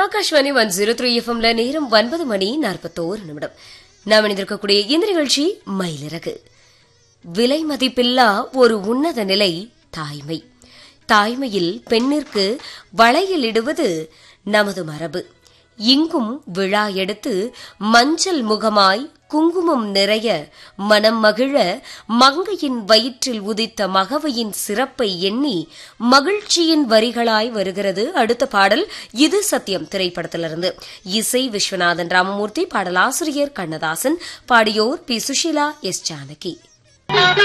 Akashvani one zero three எஃப்எம்ல நேரம் ஒன்பது மணி நாற்பத்தோரு நிமிடம் நாம் இணைந்திருக்கக்கூடிய இந்த நிகழ்ச்சி மயிலிறகு விலை மதிப்பில்லா ஒரு உன்னத நிலை தாய்மை தாய்மையில் பெண்ணிற்கு வளையலிடுவது நமது மரபு இங்கும் விழா எடுத்து மஞ்சள் முகமாய் குங்குமம் நிறைய மனம் மகிழ மங்கையின் வயிற்றில் உதித்த மகவையின் சிறப்பை எண்ணி மகிழ்ச்சியின் வரிகளாய் வருகிறது அடுத்த பாடல் இது சத்தியம் திரைப்படத்திலிருந்து இசை விஸ்வநாதன் ராமமூர்த்தி பாடலாசிரியர் கண்ணதாசன் பாடியோர் பி சுஷீலா எஸ் ஜானகி